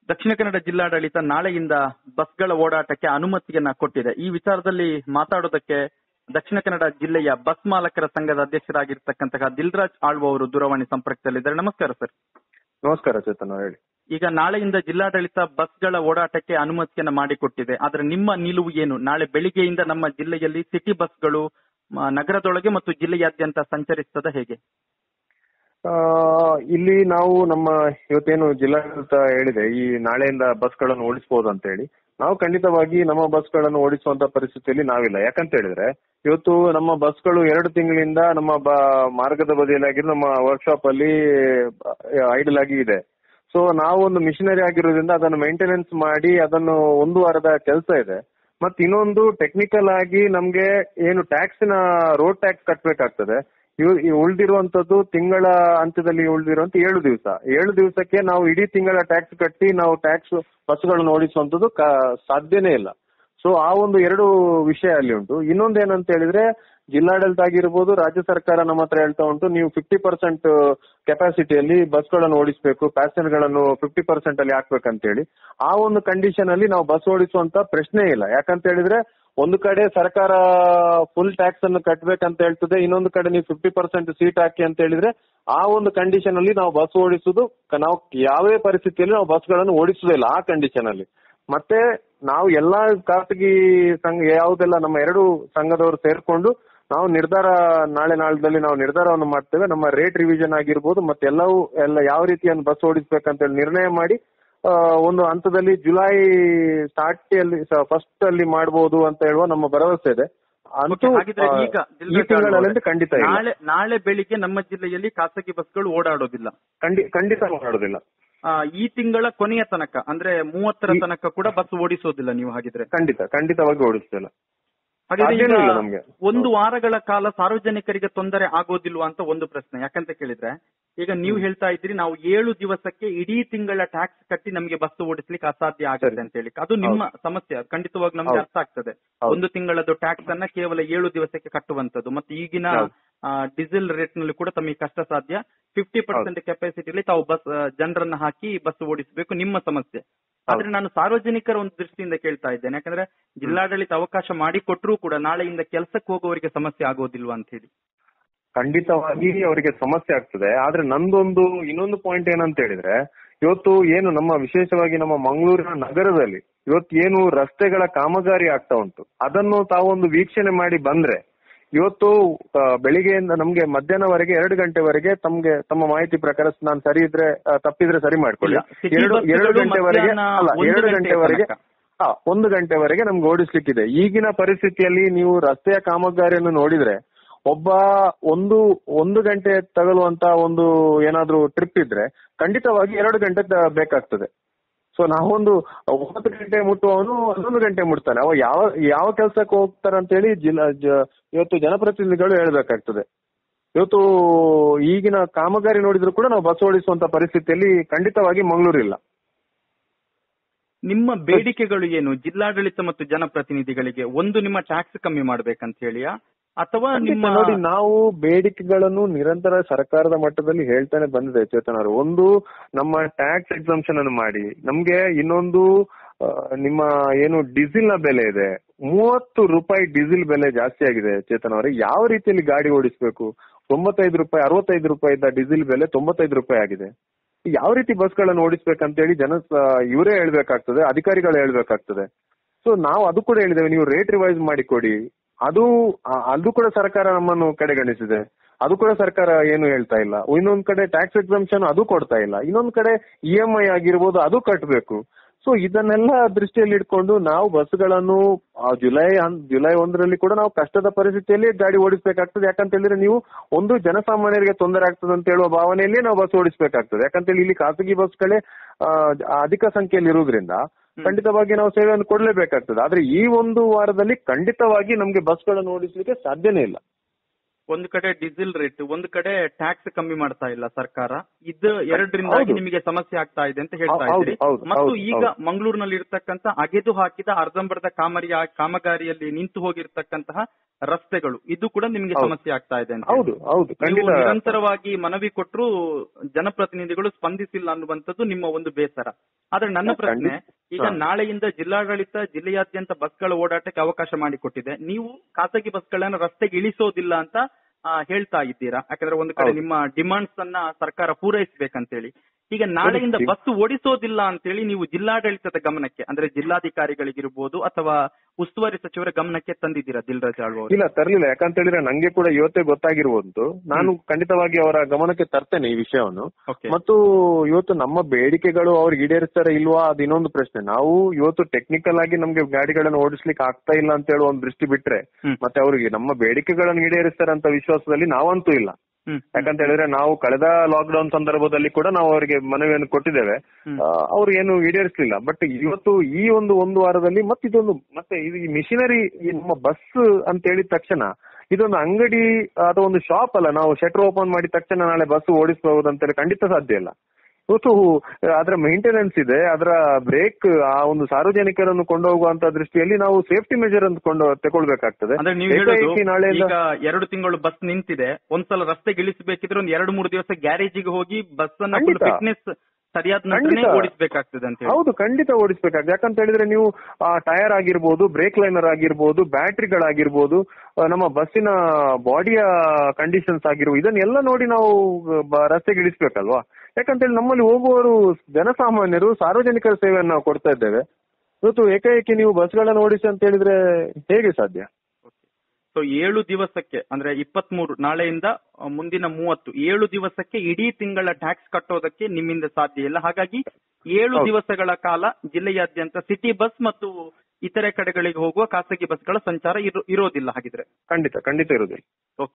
ದಕ್ಷಿಣ ಕನ್ನಡ ಜಿಲ್ಲಾಡಳಿತ ನಾಳೆಯಿಂದ ಬಸ್ಗಳ ಓಡಾಟಕ್ಕೆ ಅನುಮತಿಯನ್ನ ಕೊಟ್ಟಿದೆ ಈ ವಿಚಾರದಲ್ಲಿ ಮಾತಾಡೋದಕ್ಕೆ ದಕ್ಷಿಣ ಕನ್ನಡ ಜಿಲ್ಲೆಯ ಬಸ್ ಮಾಲಕರ ಸಂಘದ ಅಧ್ಯಕ್ಷರಾಗಿರ್ತಕ್ಕಂತಹ ದಿಲ್ರಾಜ್ ಆಳ್ವ ಅವರು ದೂರವಾಣಿ ಸಂಪರ್ಕದಲ್ಲಿದ್ದಾರೆ ನಮಸ್ಕಾರ ಸರ್ ನಮಸ್ಕಾರ ಚೇತನ್ ಅವ್ರೆ, ಹೇಳಿ ಈಗ ನಾಳೆಯಿಂದ ಜಿಲ್ಲಾಡಳಿತ ಬಸ್ಗಳ ಓಡಾಟಕ್ಕೆ ಅನುಮತಿಯನ್ನ ಮಾಡಿಕೊಟ್ಟಿದೆ ಆದ್ರೆ ನಿಮ್ಮ ನಿಲುವು ಏನು ನಾಳೆ ಬೆಳಿಗ್ಗೆಯಿಂದ ನಮ್ಮ ಜಿಲ್ಲೆಯಲ್ಲಿ ಸಿಟಿ ಬಸ್ಗಳು ಮ, ನಗರದೊಳಗೆ ಮತ್ತು ಜಿಲ್ಲೆಯಾದ್ಯಂತ ಸಂಚರಿಸ್ತದ ಹೇಗೆ ಆ, ಇಲ್ಲಿ ನಾವು ನಮ್ಮ ಇವತ್ತೇನು ಜಿಲ್ಲಾಡಳಿತ ಹೇಳಿದೆ ಈ ನಾಳೆಯಿಂದ ಬಸ್ಗಳನ್ನು ಓಡಿಸಬಹುದು ಅಂತ ಹೇಳಿ ನಾವು ಖಂಡಿತವಾಗಿ ನಮ್ಮ ಬಸ್ಗಳನ್ನು ಓಡಿಸುವಂತ ಪರಿಸ್ಥಿತಿಯಲ್ಲಿ ನಾವಿಲ್ಲ ಯಾಕಂತ ಹೇಳಿದ್ರೆ ಇವತ್ತು ನಮ್ಮ ಬಸ್ಗಳು ಎರಡು ತಿಂಗಳಿಂದ ನಮ್ಮ ಬ- ಮಾರ್ಗದ ಬದಿಯಲ್ಲಾಗಿರೋ ನಮ್ಮ ವರ್ಕ್ಶಾಪ್ ಅಲ್ಲಿ ಐಡಲ್ ಆಗಿ ಇದೆ ಸೊ ನಾವು ಒಂದು ಮಿಷನರಿ ಆಗಿರೋದ್ರಿಂದ ಅದನ್ನು ಮೇಂಟೆನೆನ್ಸ್ ಮಾಡಿ ಅದನ್ನು ಒಂದು ವಾರದ ಕೆಲಸ ಇದೆ ಮತ್ತೆ ಇನ್ನೊಂದು ಟೆಕ್ನಿಕಲ್ ಆಗಿ ನಮ್ಗೆ ಏನು ಟ್ಯಾಕ್ಸಿನ ರೋಡ್ ಟ್ಯಾಕ್ಸ್ ಕಟ್ಬೇಕಾಗ್ತದೆ ಇವ್ ಈ ಉಳ್ದಿರುವಂತದ್ದು ತಿಂಗಳ ಅಂತ್ಯದಲ್ಲಿ ಉಳ್ದಿರುವಂತ ಏಳು ದಿವಸ ಏಳು ದಿವಸಕ್ಕೆ ನಾವು ಇಡೀ ತಿಂಗಳ ಟ್ಯಾಕ್ಸ್ ಕಟ್ಟಿ ನಾವು ಟ್ಯಾಕ್ಸ್ ಬಸ್ಗಳನ್ನು ಓಡಿಸುವಂತದ್ದು ಕ- ಸಾಧ್ಯನೇ ಇಲ್ಲ ಸೊ ಆ ಒಂದು ಎರಡು ವಿಷಯ ಅಲ್ಲಿ ಉಂಟು ಇನ್ನೊಂದು ಏನಂತ ಹೇಳಿದ್ರೆ ಜಿಲ್ಲಾಡಳಿತ ಆಗಿರ್ಬೋದು ರಾಜ್ಯ ಸರ್ಕಾರ ನಮ್ಮ ಹತ್ರ ಹೇಳ್ತಾ ಉಂಟು ನೀವು ಫಿಫ್ಟಿ ಪರ್ಸೆಂಟ್ ಕೆಪಾಸಿಟಿಯಲ್ಲಿ ಬಸ್ಗಳನ್ನು ಓಡಿಸಬೇಕು ಪ್ಯಾಸೆಂಜರ್ ಗಳನ್ನು ಫಿಫ್ಟಿ ಪರ್ಸೆಂಟ್ ಅಲ್ಲಿ ಹಾಕ್ಬೇಕಂತ ಹೇಳಿ ಆ ಒಂದು ಕಂಡೀಷನ್ ಅಲ್ಲಿ ನಾವು ಬಸ್ ಓಡಿಸುವಂತ ಪ್ರಶ್ನೆ ಇಲ್ಲ ಯಾಕಂತ ಹೇಳಿದ್ರೆ ಒಂದು ಕಡೆ ಸರ್ಕಾರ ಫುಲ್ ಟ್ಯಾಕ್ಸ್ ಅನ್ನು ಕಟ್ಬೇಕಂತ ಹೇಳ್ತದೆ ಇನ್ನೊಂದು ಕಡೆ ನೀವು ಫಿಫ್ಟಿ ಪರ್ಸೆಂಟ್ ಸೀಟ್ ಹಾಕಿ ಅಂತ ಹೇಳಿದ್ರೆ ಆ ಒಂದು ಕಂಡೀಷನ್ ಅಲ್ಲಿ ನಾವು ಬಸ್ ಓಡಿಸುದು ಕ- ನಾವು ಯಾವೇ ಪರಿಸ್ಥಿತಿಯಲ್ಲಿ ನಾವು ಬಸ್ಗಳನ್ನು ಓಡಿಸುವುದಿಲ್ಲ ಆ ಕಂಡೀಷನ್ ಅಲ್ಲಿ ಮತ್ತೆ ನಾವು ಎಲ್ಲಾ ಖಾಸಗಿ ಸಂಘ ಯಾವುದೆಲ್ಲ ನಮ್ಮ ಎರಡು ಸಂಘದವರು ಸೇರ್ಕೊಂಡು ನಾವು ನಿರ್ಧಾರ ನಾಳೆ ನಾಳದಲ್ಲಿ ನಾವು ನಿರ್ಧಾರವನ್ನು ಮಾಡ್ತೇವೆ ನಮ್ಮ ರೇಟ್ ರಿವಿಷನ್ ಆಗಿರ್ಬೋದು ಮತ್ತೆ ಎಲ್ಲವೂ ಎಲ್ಲ ಯಾವ ರೀತಿಯನ್ನು ಬಸ್ ಓಡಿಸ್ಬೇಕಂತ ಹೇಳಿ ನಿರ್ಣಯ ಮಾಡಿ ಆ, ಒಂದು ಹಂತದಲ್ಲಿ ಜುಲೈ ಸ್ಟಾರ್ಟ್ ಅಲ್ಲಿ ಫಸ್ಟ್ ಅಲ್ಲಿ ಮಾಡಬಹುದು ಅಂತ ಹೇಳುವ ನಮ್ಮ ಭರವಸೆ ಇದೆ ಅಂತೂ ಹಾಗಿದ್ರೆ ಆ, ಈಗ ಈ ದಿಲ್ರಾಜ್ ತಿಂಗಳಲ್ಲಿ ಆಳ್ವ ಖಂಡಿತ ಇಲ್ಲ ನಾಳೆ ನಾಳೆ ಬೆಳಿಗ್ಗೆ ನಮ್ಮ ಜಿಲ್ಲೆಯಲ್ಲಿ ಖಾಸಗಿ ಬಸ್ಗಳು ಓಡಾಡೋದಿಲ್ಲ ಖಂಡಿ- ಖಂಡಿತ ಮಾಡೋದಿಲ್ಲ ಆ, ಈ ತಿಂಗಳ ಕೊನೆಯ ತನಕ ಅಂದ್ರೆ ಮೂವತ್ತರ ಈ- ತನಕ ಕೂಡ ಬಸ್ ಓಡಿಸೋದಿಲ್ಲ ನೀವು ಹಾಗಿದ್ರೆ ಖಂಡಿತ ಖಂಡಿತವಾಗಿ ಓಡಿಸ್ತಿಲ್ಲ ಹಾಗಾದ್ರೆ ಈಗ ಸಾಧ್ಯನೇ ಇಲ್ಲ ನಮ್ಗೆ. ಒಂದು ವಾರಗಳ ಕಾಲ ಸಾರ್ವಜನಿಕರಿಗೆ ತೊಂದರೆ ಆಗೋದಿಲ್ವಾ ಅಂತ ಒಂದು ಪ್ರಶ್ನೆ ಯಾಕಂತ ಕೇಳಿದ್ರೆ ಈಗ ನೀವು ಹೇಳ್ತಾ ಇದ್ರಿ ನಾವು ಏಳು ದಿವಸಕ್ಕೆ ಇಡೀ ತಿಂಗಳ ಟ್ಯಾಕ್ಸ್ ಕಟ್ಟಿ ನಮಗೆ ಬಸ್ ಓಡಿಸ್ಲಿಕ್ಕೆ ಅಸಾಧ್ಯ ಆಗುತ್ತೆ ಸರಿ. ಅಂತ ಹೇಳಿ ಅದು ನಿಮ್ಮ ಸಮಸ್ಯೆ ಅದು ಖಂಡಿತವಾಗಿ ನಮ್ಗೆ ಹೌದು. ಅರ್ಥ ಆಗ್ತದೆ ಹೌದು. ಒಂದು ತಿಂಗಳದ್ದು ಟ್ಯಾಕ್ಸ್ ಅನ್ನ ಕೇವಲ ಏಳು ದಿವಸಕ್ಕೆ ಕಟ್ಟುವಂತದ್ದು ಮತ್ತೆ ಈಗಿನ ಹೌದು. ಡೀಸೆಲ್ ರೇಟ್ ನಲ್ಲಿ ಕೂಡ ತಮಗೆ ಕಷ್ಟ ಸಾಧ್ಯ ಫಿಫ್ಟಿ ಪರ್ಸೆಂಟ್ ಕೆಪಾಸಿಟಿಲಿ ತಾವು ಬಸ್ ಜನರನ್ನ ಹಾಕಿ ಬಸ್ ಓಡಿಸಬೇಕು ನಿಮ್ಮ ಸಮಸ್ಯೆ ಆದ್ರೆ ನಾನು ಸಾರ್ವಜನಿಕರ ಒಂದು ದೃಷ್ಟಿಯಿಂದ ಕೇಳ್ತಾ ಇದ್ದೇನೆ ಯಾಕಂದ್ರೆ ಜಿಲ್ಲಾಡಳಿತ ಅವಕಾಶ ಮಾಡಿಕೊಟ್ರೂ ಕೂಡ ನಾಳೆಯಿಂದ ಕೆಲಸಕ್ಕೆ ಹೋಗುವವರಿಗೆ ಸಮಸ್ಯೆ ಆಗೋದಿಲ್ವಾ ಅಂತ ಹೇಳಿ ಖಂಡಿತವಾಗಿ ಅವರಿಗೆ ಸಮಸ್ಯೆ ಆಗ್ತದೆ ಆದ್ರೆ ನಂದೊಂದು ಇನ್ನೊಂದು ಪಾಯಿಂಟ್ ಏನಂತ ಹೇಳಿದ್ರೆ ಇವತ್ತು ಏನು ನಮ್ಮ ವಿಶೇಷವಾಗಿ ನಮ್ಮ ಮಂಗಳೂರಿನ ನಗರದಲ್ಲಿ ಇವತ್ತು ಏನು ರಸ್ತೆಗಳ ಕಾಮಗಾರಿ ಆಗ್ತಾ ಉಂಟು ಅದನ್ನು ತಾವೊಂದು ವೀಕ್ಷಣೆ ಮಾಡಿ ಬಂದ್ರೆ ಇವತ್ತು ಆ, ಬೆಳಿಗ್ಗೆಯಿಂದ ನಮ್ಗೆ ಮಧ್ಯಾಹ್ನವರೆಗೆ ಎರಡು ಗಂಟೆವರೆಗೆ ತಮ್ಗೆ ತಮ್ಮ ಮಾಹಿತಿ ಪ್ರಕಾರ ನಾನು ಸರಿ ಇದ್ರೆ ಆ, ತಪ್ಪಿದ್ರೆ ಸರಿ ಮಾಡ್ಕೊಳ್ಳಿ ಇಲ್ಲ, city ಎರಡು ಬಸ್ಗಳು ಎರಡು ಗಂಟೆವರೆಗೆ ಮಧ್ಯಾಹ್ನ ಅಲ್ಲ ಒಂದು ಎರಡು ಗಂಟೆಯ ಗಂಟೆವರೆಗೆ ತನಕ. ಹಾ ಒಂದು ಗಂಟೆವರೆಗೆ ನಮ್ಗೆ ಓಡಿಸ್ಲಿಕ್ಕಿದೆ ಈಗಿನ ಪರಿಸ್ಥಿತಿಯಲ್ಲಿ ನೀವು ರಸ್ತೆಯ ಕಾಮಗಾರಿಯನ್ನು ನೋಡಿದ್ರೆ ಒಬ್ಬ ಒಂದು ಒಂದು ಗಂಟೆ ತಗಲುವಂತ ಒಂದು ಏನಾದ್ರೂ ಟ್ರಿಪ್ ಇದ್ರೆ ಖಂಡಿತವಾಗಿ ಎರಡು ಗಂಟೆ ತ- ಬೇಕಾಗ್ತದೆ ಸೊ ನಾವೊಂದು ಒಂಬತ್ತು ಗಂಟೆ ಮುಟ್ಟುವವನು ಹನ್ನೊಂದು ಗಂಟೆ ಮುಟ್ತಾನೆ ಅವ ಯಾವ ಯಾವ ಕೆಲಸಕ್ಕೆ ಹೋಗ್ತಾರಂತೇಳಿ ಜಿಲ್ಲಾ ಜ- ಇವತ್ತು ಜನಪ್ರತಿನಿಧಿಗಳು ಹೇಳ್ಬೇಕಾಗ್ತದೆ ಇವತ್ತು ಈಗಿನ ಕಾಮಗಾರಿ ನೋಡಿದ್ರು ಕೂಡ ನಾವು ಬಸ್ ಓಡಿಸುವಂತ ಪರಿಸ್ಥಿತಿಯಲ್ಲಿ ಖಂಡಿತವಾಗಿ ಮಂಗಳೂರಿಲ್ಲ ನಿಮ್ಮ ಬೇಡಿಕೆಗಳು ಏನು ಜಿಲ್ಲಾಡಳಿತ ಮತ್ತು ಜನಪ್ರತಿನಿಧಿಗಳಿಗೆ ಒಂದು ನಿಮ್ಮ ಟ್ಯಾಕ್ಸ್ ಕಮ್ಮಿ ಮಾಡ್ಬೇಕಂತ ಹೇಳಿಯಾ ಅಥವಾ ಖಂಡಿತ ನಿಮ್ಮ ನೋಡಿ ನಾವು ಬೇಡಿಕೆಗಳನ್ನು ನಿರಂತರ ಸರ್ಕಾರದ ಮಟ್ಟದಲ್ಲಿ ಹೇಳ್ತಾನೆ ಬಂದಿದೆ ಚೇತನ್ ಅವರು ಒಂದು ನಮ್ಮ ಟ್ಯಾಕ್ಸ್ ಎಕ್ಸಾಮ್ಷನ್ ಅನ್ನು ಮಾಡಿ ನಮ್ಗೆ ಇನ್ನೊಂದು ಆ, ನಿಮ್ಮ ಏನು ಡೀಸೆಲ್ ನ ಬೆಲೆ ಇದೆ ಮೂವತ್ತು ರೂಪಾಯಿ ಡೀಸೆಲ್ ಬೆಲೆ ಜಾಸ್ತಿ ಆಗಿದೆ ಚೇತನ್ ಅವರೇ ಯಾವ ರೀತಿಯಲ್ಲಿ ಗಾಡಿ ಓಡಿಸ್ಬೇಕು ತೊಂಬತ್ತೈದು ರೂಪಾಯಿ ಅರವತ್ತೈದು ರೂಪಾಯಿ ಇದ್ದ ಡೀಸೆಲ್ ಬೆಲೆ ತೊಂಬತ್ತೈದು ರೂಪಾಯಿ ಆಗಿದೆ ಯಾವ ರೀತಿ ಬಸ್ಗಳನ್ನು ಓಡಿಸ್ಬೇಕಂತೇಳಿ ಜನ ಇವರೇ ಹೇಳ್ಬೇಕಾಗ್ತದೆ ಅಧಿಕಾರಿಗಳು ಹೇಳ್ಬೇಕಾಗ್ತದೆ ಸೊ ನಾವು ಅದು ಕೂಡ ಹೇಳಿದ್ದೇವೆ ನೀವು ರೇಟ್ ರಿವೈಸ್ ಮಾಡಿ ಕೊಡಿ ಅದು ಆ- ಅದು ಕೂಡ ಸರ್ಕಾರ ನಮ್ಮನ್ನು ಕಡೆಗಣಿಸಿದೆ ಅದು ಕೂಡ ಸರ್ಕಾರ ಏನು ಹೇಳ್ತಾ ಇಲ್ಲ ಇನ್ನೊಂದ್ ಕಡೆ ಟ್ಯಾಕ್ಸ್ ಎಕ್ಸಾಮ್ಷನ್ ಅದು ಕೊಡ್ತಾ ಇಲ್ಲ ಇನ್ನೊಂದ್ ಕಡೆ ಇ ಎಂ ಐ ಆಗಿರ್ಬೋದು ಅದು ಕಟ್ಟಬೇಕು ಸೊ ಇದನ್ನೆಲ್ಲ ದೃಷ್ಟಿಯಲ್ಲಿ ಇಟ್ಕೊಂಡು ನಾವು ಬಸ್ಗಳನ್ನು ಆ ಜುಲೈ ಹನ್- ಜುಲೈ ಒಂದರಲ್ಲಿ ಕೂಡ ನಾವು ಕಷ್ಟದ ಪರಿಸ್ಥಿತಿಯಲ್ಲಿ ಗಾಡಿ ಓಡಿಸಬೇಕಾಗ್ತದೆ ಯಾಕಂತ ಹೇಳಿದ್ರೆ ನೀವು ಒಂದು ಜನಸಾಮಾನ್ಯರಿಗೆ ತೊಂದರೆ ಆಗ್ತದೆ ಅಂತ ಹೇಳುವ ಭಾವನೆಯಲ್ಲಿ ನಾವು ಬಸ್ ಓಡಿಸಬೇಕಾಗ್ತದೆ ಯಾಕಂತ ಇಲ್ಲಿ ಖಾಸಗಿ ಬಸ್ಗಳೇ ಆ, ಅಧಿಕ ಸಂಖ್ಯೆಯಲ್ಲಿ ಇರುವುದರಿಂದ ಖಂಡಿತವಾಗಿ ನಾವು ಸೇವೆಯನ್ನು ಕೊಡಲೇಬೇಕಾಗ್ತದೆ ಆದ್ರೆ ಈ ಒಂದು ವಾರದಲ್ಲಿ ಖಂಡಿತವಾಗಿ ನಮ್ಗೆ ಬಸ್ಗಳನ್ನು ಓಡಿಸ್ಲಿಕ್ಕೆ ಸಾಧ್ಯನೇ ಇಲ್ಲ ಒಂದು ಕಡೆ ಡೀಸೆಲ್ ರೇಟ್ ಒಂದು ಕಡೆ ಟ್ಯಾಕ್ಸ್ ಕಮ್ಮಿ ಮಾಡ್ತಾ ಇಲ್ಲ ಸರ್ಕಾರ ಇದು ಎರಡರಿಂದಾಗಿ ಹೌದು. ನಿಮಗೆ ಸಮಸ್ಯೆ ಆಗ್ತಾ ಇದೆ ಅಂತ ಹೇಳ್ತಾ ಹೌದು, ಇದ್ದೀರಿ ಹೌದು, ಮತ್ತು ಹೌದು, ಈಗ ಹೌದು. ಮಂಗಳೂರಿನಲ್ಲಿ ಇರ್ತಕ್ಕಂತ ಅಗೆದು ಹಾಕಿದ ಅರ್ಧಂಬರ್ಧ ಕಾಮರಿ ಕಾಮಗಾರಿಯಲ್ಲಿ ನಿಂತು ಹೋಗಿರ್ತಕ್ಕಂತಹ ರಸ್ತೆಗಳು ಇದು ಕೂಡ ನಿಮಗೆ ಹೌದು. ಸಮಸ್ಯೆ ಆಗ್ತಾ ಇದೆ ಅಂತ ಹೌದು ಹೌದು ನೀವು ಖಂಡಿತ ನಿರಂತರವಾಗಿ ಮನವಿ ಕೊಟ್ಟರು ಜನಪ್ರತಿನಿಧಿಗಳು ಸ್ಪಂದಿಸಿಲ್ಲ ಅನ್ನುವಂಥದ್ದು ನಿಮ್ಮ ಒಂದು ಬೇಸರ ಆದ್ರೆ ನನ್ನ ಹಾ, ಪ್ರಶ್ನೆ ಖಂಡಿತ. ಈಗ ಹಾ. ನಾಳೆಯಿಂದ ಜಿಲ್ಲಾಡಳಿತ ಜಿಲ್ಲೆಯಾದ್ಯಂತ ಬಸ್ಗಳ ಓಡಾಟಕ್ಕೆ ಅವಕಾಶ ಮಾಡಿಕೊಟ್ಟಿದೆ ನೀವು ಖಾಸಗಿ ಬಸ್ಗಳನ್ನ ರಸ್ತೆಗೆ ಇಳಿಸೋದಿಲ್ಲ ಅಂತ ಆ, ಹೇಳ್ತಾ ಇದ್ದೀರಾ ಯಾಕಂದ್ರೆ ಒಂದು ಕಡೆ ಹೌದು. ನಿಮ್ಮ ಡಿಮಾಂಡ್ಸ್ ಅನ್ನ ಸರ್ಕಾರ ಪೂರೈಸಬೇಕಂತೇಳಿ ಈಗ ನಾಳೆಯಿಂದ ಸರಿ. ಬಸ್ ಓಡಿಸೋದಿಲ್ಲ ಅಂತೇಳಿ ನೀವು ಜಿಲ್ಲಾಡಳಿತದ ಗಮನಕ್ಕೆ ಅಂದ್ರೆ ಜಿಲ್ಲಾಧಿಕಾರಿಗಳಿಗಿರ್ಬೋದು ಅಥವಾ ಉಸ್ತುವಾರಿ ಸಚಿವರ ಗಮನಕ್ಕೆ ತಂದಿದ್ದೀರಾ ದಿಲ್ರಾಜ್ ಆಳ್ವ ಅವರು ಇಲ್ಲ ತರ್ಲಿಲ್ಲ ಯಾಕಂತ ಹೇಳಿದ್ರೆ ನಂಗೆ ಕೂಡ ಇವತ್ತೇ ಗೊತ್ತಾಗಿರ್ಬೋದು ನಾನು ಖಂಡಿತವಾಗಿ ಅವರ ಗಮನಕ್ಕೆ ತರ್ತೇನೆ ಈ ವಿಷಯವನ್ನು ಓಕೆ ಮತ್ತು ಇವತ್ತು ನಮ್ಮ ಬೇಡಿಕೆಗಳು ಅವ್ರಿಗೆ ಈಡೇರಿಸ್ತಾರೆ ಇಲ್ವಾ ಅದು ಇನ್ನೊಂದು ಪ್ರಶ್ನೆ ನಾವು ಇವತ್ತು ಟೆಕ್ನಿಕಲ್ ಆಗಿ ನಮ್ಗೆ ಗಾಡಿಗಳನ್ನು ಓಡಿಸ್ಲಿಕ್ಕೆ ಆಗ್ತಾ ಇಲ್ಲ ಅಂತ ಹೇಳುವ ಒಂದು ದೃಷ್ಟಿ ಬಿಟ್ರೆ ಹ್ಮ್. ಮತ್ತೆ ಅವ್ರಿಗೆ ನಮ್ಮ ಬೇಡಿಕೆಗಳನ್ನು ಈಡೇರಿಸ್ತಾರೆ ಅಂತ ವಿಶ್ವಾಸದಲ್ಲಿ ನಾವಂತೂ ಇಲ್ಲ ಹ್ಮ್ ಯಾಕಂತ ಹೇಳಿದ್ರೆ ನಾವು ಕಳೆದ ಲಾಕ್ಡೌನ್ ಸಂದರ್ಭದಲ್ಲಿ ಕೂಡ ನಾವು ಅವರಿಗೆ ಮನವಿಯನ್ನು ಕೊಟ್ಟಿದ್ದೇವೆ ಹ್ಮ್. ಆ, ಅವ್ರು ಏನು ಈಡೇರಿಸಲಿಲ್ಲ ಬಟ್ ಇವತ್ತು ಈ ಒಂದು ಒಂದು ವಾರದಲ್ಲಿ ಮತ್ತೆ ಇದೊಂದು ಮತ್ತೆ ಇದು ಈ ಮಿಷಿನರಿ ಈ ನಮ್ಮ ಬಸ್ ಅಂತ ಹೇಳಿದ ತಕ್ಷಣ ಇದೊಂದು ಅಂಗಡಿ ಅಥವಾ ಒಂದು ಶಾಪ್ ಅಲ್ಲ ನಾವು ಶಟರ್ ಓಪನ್ ಮಾಡಿದ ತಕ್ಷಣ ನಾಳೆ ಬಸ್ ಓಡಿಸಬಹುದು ಅಂತ ಹೇಳಿ ಖಂಡಿತ ಸಾಧ್ಯ ಇಲ್ಲ ಇವತ್ತು ಅದರ ಮೇಂಟೆನೆನ್ಸ್ ಇದೆ ಅದರ ಬ್ರೇಕ್ ಆ ಒಂದು ಸಾರ್ವಜನಿಕರನ್ನು ಕೊಂಡೋಗುವಂತ ದೃಷ್ಟಿಯಲ್ಲಿ ನಾವು ಸೇಫ್ಟಿ ಮೆಜರ್ ಅಂತ ಕೊಂಡು ತಗೊಳ್ಬೇಕಾಗ್ತದೆ ಅಂದ್ರೆ ನೀವು ಹೇಳೋದು ಏಕಾಏಕಿ ನಾಳೆಯಿಂದ ಈಗ ಎರಡು ತಿಂಗಳು ಬಸ್ ನಿಂತಿದೆ ಒಂದ್ಸಲ ರಸ್ತೆಗೆ ಇಳಿಸಬೇಕಿದ್ರೆ ಒಂದ್ ಎರಡು ಮೂರು ದಿವಸ ಗ್ಯಾರೇಜಿಗೆ ಹೋಗಿ ಬಸ್ ಅನ್ನ ಖಂಡಿತ. ಫಿಟ್ನೆಸ್ ಸರಿಯಾದ ನಂತರನೇ ಖಂಡಿತ. ಓಡಿಸಬೇಕಾಗ್ತದೆ ಅಂತ ಹೇಳಿ ಹೌದು ಖಂಡಿತ ಓಡಿಸ್ಬೇಕಾಗ್ತದೆ ಯಾಕಂತ ಹೇಳಿದ್ರೆ ನೀವು ಟೈರ್ ಆಗಿರ್ಬೋದು ಬ್ರೇಕ್ ಲೈನರ್ ಆಗಿರ್ಬೋದು ಬ್ಯಾಟ್ರಿಗಳಾಗಿರ್ಬೋದು ಆ, ನಮ್ಮ ಬಸ್ಸಿನ ಬಾಡಿಯ ಕಂಡೀಷನ್ಸ್ ಆಗಿರ್ಬೋದು ಇದನ್ನೆಲ್ಲ ನೋಡಿ ನಾವು ಬ- ರಸ್ತೆಗೆ ಇಳಿಸ್ಬೇಕಲ್ವಾ ಯಾಕಂತ ಹೇಳಿ ನಮ್ಮಲ್ಲಿ ಹೋಗುವವರು ಜನಸಾಮಾನ್ಯರು ಸಾರ್ವಜನಿಕರ ಸೇವೆಯನ್ನು ನಾವು ಕೊಡ್ತಾ ಇದ್ದೇವೆ ಇವತ್ತು ಏಕಾಏಕಿ ನೀವು ಬಸ್ಗಳನ್ನು ಓಡಿಸಿ ಅಂತ ಹೇಳಿದ್ರೆ ಹೇಗೆ ಸಾಧ್ಯ ಸೊ ಏಳು ದಿವಸಕ್ಕೆ ಅಂದ್ರೆ ಇಪ್ಪತ್ತ್ ಮೂರು ನಾಳೆಯಿಂದ ಆ, ಮುಂದಿನ ಮೂವತ್ತು ಏಳು ದಿವಸಕ್ಕೆ ಇಡೀ ತಿಂಗಳ ಟ್ಯಾಕ್ಸ್ ಕಟ್ಟೋದಕ್ಕೆ ನಿಮ್ಮಿಂದ ಸಾಧ್ಯ ಇಲ್ಲ ಹಾಗಾಗಿ ಏಳು ಹೌದು. ದಿವಸಗಳ ಕಾಲ ಜಿಲ್ಲೆಯಾದ್ಯಂತ ಸಿಟಿ ಬಸ್ ಮತ್ತು ಇತರೆ ಕಡೆಗಳಿಗೆ ಹೋಗುವ ಖಾಸಗಿ ಬಸ್ಗಳ ಸಂಚಾರ ಇರೋ- ಇರೋದಿಲ್ಲ ಹಾಗಿದ್ರೆ ಖಂಡಿತ ಖಂಡಿತ ಇರುವುದಿಲ್ಲ ಓಕೆ